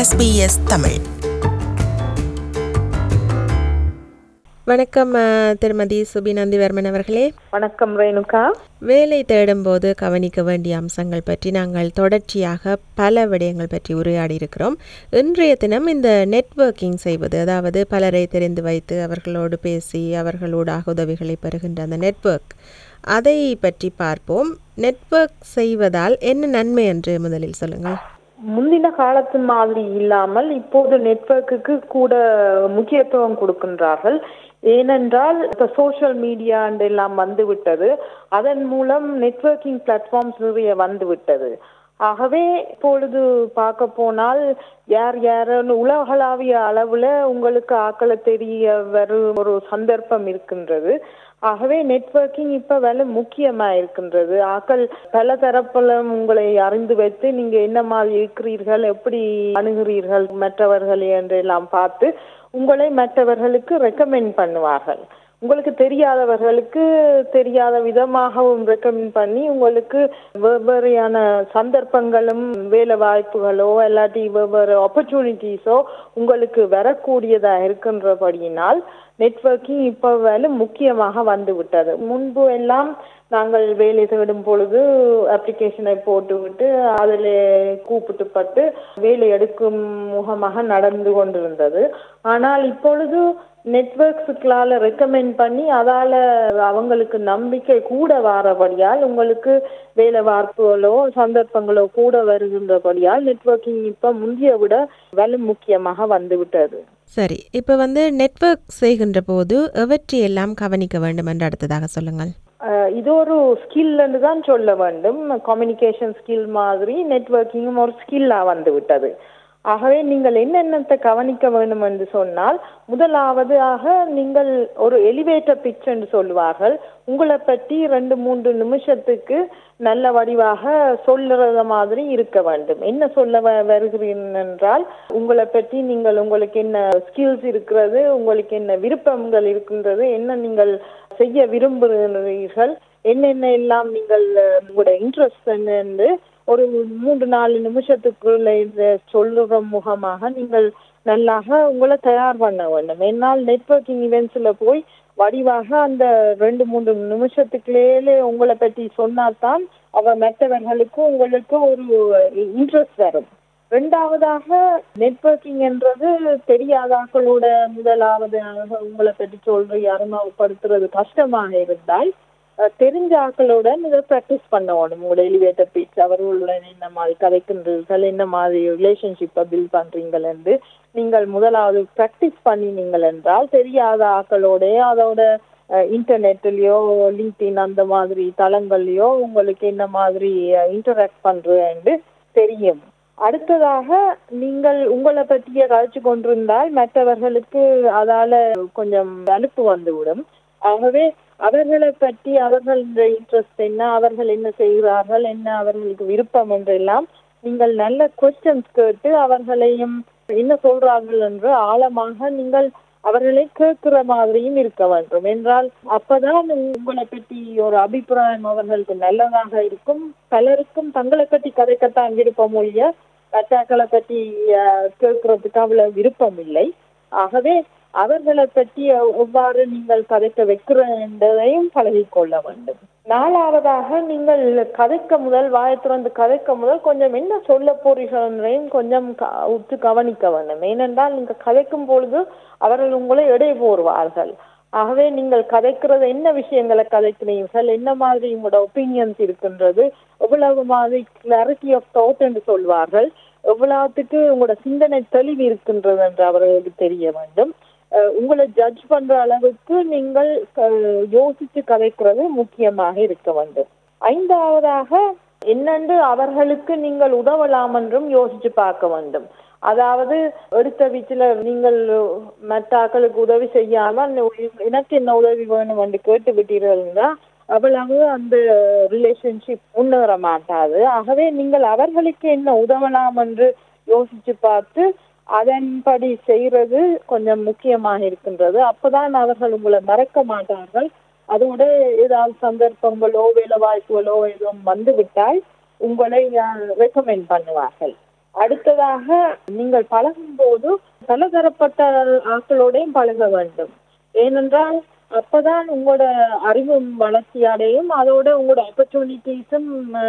SBS Tamil வணக்கம் அஹ், திருமதி சுபிநந்திவர்மன் அவர்களே வணக்கம் ரேணுகா வேலை தேடும்போது கவனிக்க வேண்டிய அம்சங்கள் பற்றி நாங்கள் தொடர்ச்சியாக பல விடயங்கள் பற்றி உரையாடி இருக்கிறோம் இன்றைய தினம் இந்த நெட்வொர்க்கிங் செய்வது அதாவது பலரை தெரிந்து வைத்து அவர்களோடு பேசி அவர்களோடாக உதவிகளை பெறுகின்ற அந்த நெட்வொர்க் அதை பற்றி பார்ப்போம் நெட்வொர்க் செய்வதால் என்ன நன்மை என்று முதலில் சொல்லுங்கள் முந்தின காலத்து மாதிரி இல்லாமல் இப்போது நெட்வொர்க்குக்கு கூட முக்கியத்துவம் கொடுக்கின்றார்கள் ஏனென்றால் இப்ப சோஷியல் மீடியா எல்லாம் வந்து விட்டது அதன் மூலம் நெட்வொர்க்கிங் பிளாட்ஃபார்ம்ஸ் நிறைய வந்து விட்டது ஆகவே இப்பொழுது பார்க்க போனால் யார் யாருன்னு உலகளாவிய அளவுல உங்களுக்கு ஆக்களை தெரிய வரும் ஒரு சந்தர்ப்பம் இருக்கின்றது ஆகவே நெட்வொர்க்கிங் இப்ப வேலை முக்கியமா இருக்கின்றது ஆக்கள் பல தரப்புல உங்களை அறிந்து வைத்து நீங்க என்ன மாதிரி இருக்கிறீர்கள் எப்படி அணுகிறீர்கள் மற்றவர்கள் என்றெல்லாம் பார்த்து உங்களை மற்றவர்களுக்கு ரெக்கமெண்ட் பண்ணுவார்கள் உங்களுக்கு தெரியாதவர்களுக்கு தெரியாத விதமாகவும் ரெக்கமெண்ட் பண்ணி உங்களுக்கு வெவ்வேறையான சந்தர்ப்பங்களும் வேலை வாய்ப்புகளோ இல்லாட்டி வெவ்வேறு ஆப்பர்ச்சுனிட்டிஸோ உங்களுக்கு வரக்கூடியதா இருக்கின்றபடியினால் நெட்வொர்க்கிங் இப்போ வேலை முக்கியமாக வந்து விட்டது முன்பு எல்லாம் நாங்கள் வேலை தேடும் பொழுது அப்ளிகேஷனை போட்டுவிட்டு அதில் கூப்பிட்டுப்பட்டு வேலை எடுக்கும் முகமாக நடந்து கொண்டிருந்தது ஆனால் இப்பொழுது நெட்வொர்க்ஸுக்களால ரெக்கமெண்ட் பண்ணி அதால அவங்களுக்கு நம்பிக்கை கூட வாரபடியால் உங்களுக்கு வேலை வாய்ப்புகளோ சந்தர்ப்பங்களோ கூட வருகின்றபடியால் நெட்வொர்க்கிங் இப்ப முந்திய விட வலு முக்கியமாக வந்து விட்டது சரி இப்போ வந்து நெட்வொர்க் செய்கின்ற போது எவற்றையெல்லாம் கவனிக்க வேண்டும் என்று அடுத்ததாக சொல்லுங்கள் அஹ் இது ஒரு ஸ்கில்ன்னு தான் சொல்ல வேண்டும் கம்யூனிகேஷன் ஸ்கில் மாதிரி நெட்வொர்க்கிங்கும் ஒரு ஸ்கில்லா வந்து விட்டது ஆகவே நீங்கள் என்னென்னத்தை கவனிக்க வேண்டும் என்று சொன்னால் முதலாவதாக நீங்கள் ஒரு எலிவேட்டர் பிச் என்று சொல்லுவார்கள் உங்களை பற்றி ரெண்டு மூன்று நிமிஷத்துக்கு நல்ல வடிவாக சொல்லுறத மாதிரி இருக்க வேண்டும் என்ன சொல்ல வ- வருகிறீர்கள் என்றால் உங்களை பற்றி நீங்கள் உங்களுக்கு என்ன ஸ்கில்ஸ் இருக்கிறது உங்களுக்கு என்ன விருப்பங்கள் இருக்கின்றது என்ன நீங்கள் செய்ய விரும்புகிறீர்கள் என்னென்ன எல்லாம் நீங்கள் அஹ், உங்களோட இன்ட்ரெஸ்ட் என்று ஒரு மூன்று நாலு நிமிஷத்துக்குள்ள இந்த சொல்லுற முகமாக நீங்கள் நல்லாக உங்களை தயார் பண்ண வேண்டும் என்னால் நெட்வொர்க்கிங் இவெண்ட்ஸ்ல போய் வடிவாக அந்த ரெண்டு மூன்று நிமிஷத்துக்குள்ளே உங்களை பற்றி சொன்னால்தான் அவ மற்றவர்களுக்கு உங்களுக்கு ஒரு இன்ட்ரெஸ்ட் வரும் ரெண்டாவதாக நெட்வொர்க்கிங் என்றது தெரியாதாக்களோட முதலாவது உங்களை பற்றி சொல்ற அறிமுகப்படுத்துறது கஷ்டமாக இருந்தால் அஹ், தெரிஞ்ச ஆக்களுடன் இதை ப்ராக்டிஸ் பண்ணணும் உங்களோட எலிவேட்டர் பீச் அவர்களுடன் என்ன மாதிரி கதைக்கின்றீர்கள் என்ன மாதிரி ரிலேஷன்ஷிப்பை பில்ட் பண்றீங்கள் என்று நீங்கள் முதலாவது ப்ராக்டிஸ் பண்ணினீங்கள் என்றால் தெரியாத ஆக்களோட அதோட இன்டர்நெட்லயோ லிங்க்டின் அந்த மாதிரி தளங்கள்லயோ உங்களுக்கு என்ன மாதிரி இன்டராக்ட் பண்றேன்னு தெரியும் அடுத்ததாக நீங்கள் உங்களை பற்றிய கழிச்சு கொண்டிருந்தால் மற்றவர்களுக்கு அதால கொஞ்சம் அலுப்பு வந்துவிடும் ஆகவே அவர்களை பற்றி அவர்களுடைய இன்ட்ரெஸ்ட் என்ன அவர்கள் என்ன செய்கிறார்கள் என்ன அவர்களுக்கு விருப்பம் என்றெல்லாம் நீங்கள் நல்ல கொஸ்டின்ஸ் கேட்டு அவர்களையும் என்ன சொல்றார்கள் என்று ஆழமாக நீங்கள் அவர்களை கேட்கிற மாதிரியும் இருக்க வேண்டும் என்றால் அப்பதான் உங்களை பற்றி ஒரு அபிப்பிராயம் அவர்களுக்கு நல்லதாக இருக்கும் பலருக்கும் தங்களை பற்றி கதைக்கத்தான் விருப்பம் ஒழிய மற்றாக்களை பற்றி அஹ், கேட்கறதுக்கு அவ்வளவு விருப்பம் இல்லை ஆகவே அவர்களை பற்றி எவ்- எவ்வாறு நீங்கள் கதைக்க வைக்கிறதையும் பழகிக்கொள்ள வேண்டும் நாலாவதாக நீங்கள் கதைக்க முதல் வாயை திறந்து கதைக்க முதல் கொஞ்சம் என்ன சொல்ல போறீர்களையும் கொஞ்சம் க- உற்று கவனிக்க வேண்டும் ஏனென்றால் நீங்க கதைக்கும் பொழுது அவர்கள் உங்களை எடை போடுவார்கள் ஆகவே நீங்கள் கதைக்கிறது என்ன விஷயங்களை கதைக்கிறீர்கள் என்ன மாதிரி உங்களோட ஒப்பீனியன்ஸ் இருக்கின்றது எவ்வளவு மாதிரி கிளாரிட்டி ஆஃப் தாட் என்று சொல்வார்கள் எவ்வளவுத்துக்கு உங்களோட சிந்தனை தெளிவு இருக்கின்றது என்று அவர்களுக்கு தெரிய வேண்டும் அஹ் உங்களை ஜட்ஜ் பண்ற அளவுக்கு நீங்கள் அஹ், யோசிச்சு கதைக்கிறது முக்கியமாக இருக்க வேண்டும் ஐந்தாவதாக என்னென்று அவர்களுக்கு நீங்கள் உதவலாம் என்றும் யோசிச்சு பார்க்க வேண்டும் அதாவது எடுத்த வீச்சில் நீங்கள் மற்ற ஆக்களுக்கு உதவி செய்யாமல் எனக்கு என்ன உதவி வேணும் என்று கேட்டு விட்டீர்கள்னா அவ்வளவு அந்த ரிலேஷன்ஷிப் முன்னேற மாட்டாது ஆகவே நீங்கள் அவர்களுக்கு என்ன உதவலாம் என்று யோசிச்சு பார்த்து அதன்படி செய்யறது கொஞ்சம் முக்கியமாக இருக்கின்றது அப்பதான் அவர்கள் உங்களை மறக்க மாட்டார்கள் அதோட ஏதாவது சந்தர்ப்பங்களோ வேலை வாய்ப்புகளோ எதுவும் வந்து விட்டால் உங்களை ரெக்கமெண்ட் பண்ணுவார்கள் அடுத்ததாக நீங்கள் பழகும் போது பலதரப்பட்ட ஆட்களோடையும் பழக வேண்டும் ஏனென்றால் அப்பதான் உங்களோட அறிவும் வளர்ச்சி அடையும் அதோட உங்களோட ஆப்பர்ச்சுனிட்டிஸும்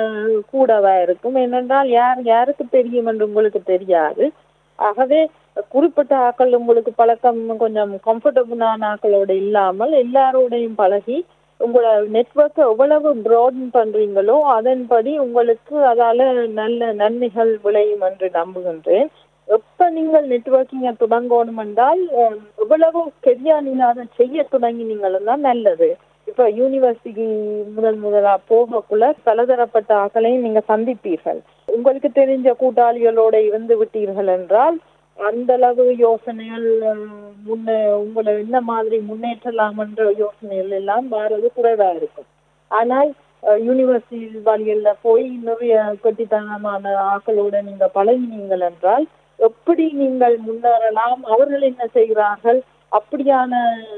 கூடவா இருக்கும் ஏனென்றால் யார் யாருக்கு தெரியும் என்று உங்களுக்கு தெரியாது ஆகவே குறிப்பிட்ட ஆக்கள் உங்களுக்கு பழக்கம் கொஞ்சம் கம்ஃபர்டபுளான ஆக்களோட இல்லாமல் எல்லாரோடையும் பழகி உங்களோட நெட்ஒர்க்கை எவ்வளவு ப்ராடன் பண்றீங்களோ அதன்படி உங்களுக்கு அதால நல்ல நன்மைகள் விளையும் என்று நம்புகின்றேன் எப்ப நீங்கள் நெட்ஒர்க்கிங்கை தொடங்கணும் என்றால் எவ்வளவு பெரிய நீங்க அதை செய்ய தொடங்கினீங்களும் தான் நல்லது இப்ப யூனிவர்சிட்டி முதல் முதலா போகக்குள்ள பலதரப்பட்ட ஆக்களையும் நீங்க சந்திப்பீர்கள் உங்களுக்கு தெரிஞ்ச கூட்டாளிகளோட இருந்து விட்டீர்கள் என்றால் அந்த அளவு யோசனைகள் முன்ன உங்களை என்ன மாதிரி முன்னேற்றலாம் என்ற யோசனைகள் எல்லாம் வர்றது குறைவா இருக்கும் ஆனால் யூனிவர்சிட்டி வழியில போய் நிறைய கட்டித்தனமான ஆக்களோட நீங்க பழகினீங்கள் என்றால் எப்படி நீங்கள் முன்னேறலாம் அவர்கள் என்ன செய்கிறார்கள் அப்படியான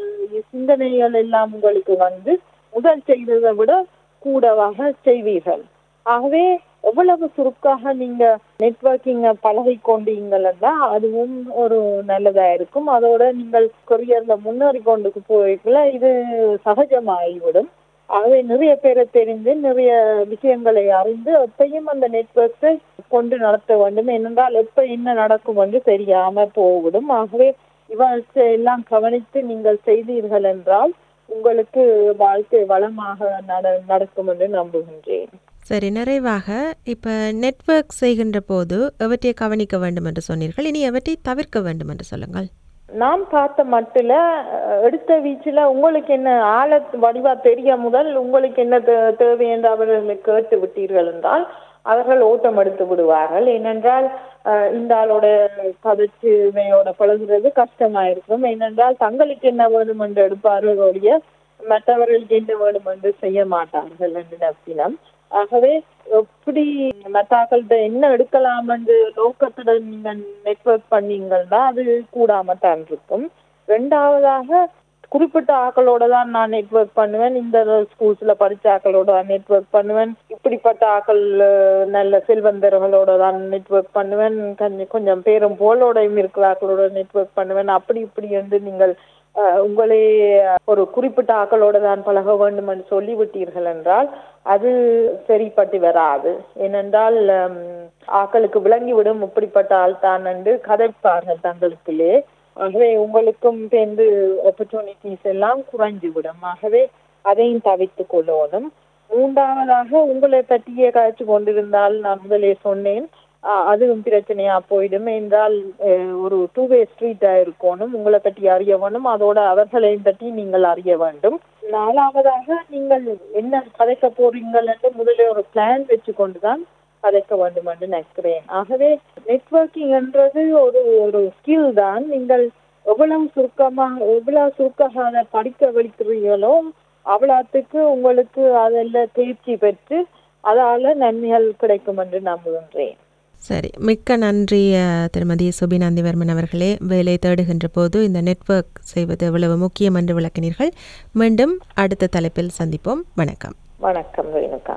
சிந்தனைகள் எல்லாம் உங்களுக்கு வந்து முதல் செய்ததை விட கூடவாக செய்வீர்கள் ஆகவே எவ்வளவு சுருக்காக நீங்க நெட்ஒர்க்கிங்க பழகி கொண்டீங்கன்னா அதுவும் ஒரு நல்லதா இருக்கும் அதோட நீங்கள் கொரியர்ல முன்னேறி கொண்டு போய்க்குள்ள இது சகஜமாகிவிடும் ஆகவே நிறைய பேரை தெரிந்து நிறைய விஷயங்களை அறிந்து எப்பயும் அந்த நெட்ஒர்க்கை கொண்டு நடத்த வேண்டும் ஏனென்றால் எப்ப என்ன நடக்கும் என்று தெரியாம போய்விடும் ஆகவே இவற்றை எல்லாம் கவனித்து நீங்கள் செய்தீர்கள் என்றால் உங்களுக்கு வாழ்க்கை வளமாக நட நடக்கும் என்று நம்புகின்றேன் சரி நிறைவாக இப்போ நெட்வொர்க் செய்கின்ற போது எவற்றை கவனிக்க வேண்டும் என்று சொன்னீர்கள் இனி எவற்றை தவிர்க்க வேண்டும் என்று சொல்லுங்கள் நான் பார்த்த மட்டில் எடுத்த வீச்சில் உங்களுக்கு என்ன ஆழ வடிவா தெரிய முதல் உங்களுக்கு என்ன தேவை என்று அவர்களை கேட்டு விட்டீர்கள் என்றால் அவர்கள் ஓட்டம் எடுத்து விடுவார்கள் ஏனென்றால் இந்த ஆளோட கதைச்சுமையோட பழகுறது கஷ்டமா இருக்கும் ஏனென்றால் தங்களுக்கு என்ன வேணும் என்று எடுப்பார்கள் ஒழிய மற்றவர்களுக்கு என்ன வேணும் என்று செய்ய மாட்டார்கள் என்று நம்பினம் ஆகவே எப்படி மத்தாக்கள்கிட்ட என்ன எடுக்கலாம் என்று நோக்கத்துடன் நீங்க நெட்ஒர்க் பண்ணீங்கன்னா அது கூடாம தான் இருக்கும் ரெண்டாவதாக குறிப்பிட்ட ஆக்களோட தான் நான் நெட்ஒர்க் பண்ணுவேன் இந்த ஸ்கூல்ஸ்ல படிச்ச ஆக்களோட தான் நெட்ஒர்க் பண்ணுவேன் இப்படிப்பட்ட ஆக்கள் நல்ல செல்வந்தர்களோட தான் நெட்ஒர்க் பண்ணுவேன் கொஞ்சம் பேரும் போலோடையும் இருக்கிற ஆக்களோட நெட்ஒர்க் பண்ணுவேன் அப்படி இப்படி என்று நீங்கள் உங்களே ஒரு குறிப்பிட்ட ஆக்களோட தான் பழக வேண்டும் என்று சொல்லிவிட்டீர்கள் என்றால் அது சரிப்பட்டு வராது ஏனென்றால் ஆக்களுக்கு விளங்கிவிடும் இப்படிப்பட்ட ஆள் தான் என்று கதைப்பார்கள் தங்களுக்குள்ளே ஆகவே உங்களுக்கும் சேர்ந்து ஆப்பர்ச்சுனிட்டிஸ் எல்லாம் குறைஞ்சுவிடும் ஆகவே அதையும் தவித்துக் கொள்ளணும் மூன்றாவதாக உங்களை பற்றியே காய்ச்சி கொண்டிருந்தால் நான் முதலே சொன்னேன் அதுவும் பிரச்சனையா போயிடும் என்றால் ஒரு டூ வே ஸ்ட்ரீட்டா இருக்கணும் உங்களை பற்றி அறிய வேண்டும் அதோட அவர்களையும் பற்றி நீங்கள் அறிய வேண்டும் நாலாவதாக நீங்கள் என்ன கதைக்க போறீங்கள் என்று முதலே ஒரு பிளான் வச்சு கொண்டுதான் கதைக்க வேண்டும் என்று நினைக்கிறேன் ஆகவே நெட்ஒர்க்கிங் என்றது ஒரு ஒரு ஸ்கில் தான் நீங்கள் எவ்வளவு சுருக்கமாக எவ்வளவு சுருக்கமாக அதை படிக்க வைக்கிறீங்களோ அவ்வளோத்துக்கு உங்களுக்கு அதெல்லாம் தேர்ச்சி பெற்று அதால நன்மைகள் கிடைக்கும் என்று நம்புகின்றேன் சரி மிக்க நன்றி திருமதி சுபிநந்திவர்மன் அவர்களே வேலை தேடுகின்ற போது இந்த நெட்வொர்க் செய்வது எவ்வளவு முக்கியம் என்று விளக்கினீர்கள் மீண்டும் அடுத்த தலைப்பில் சந்திப்போம் வணக்கம் வணக்கம் ரேணுகா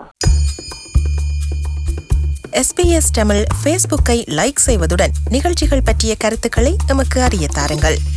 எஸ்பிஎஸ் தமிழ் ஃபேஸ்புக்கை லைக் செய்வதுடன் நிகழ்ச்சிகள் பற்றிய கருத்துக்களை எமக்கு அறிய தாருங்கள்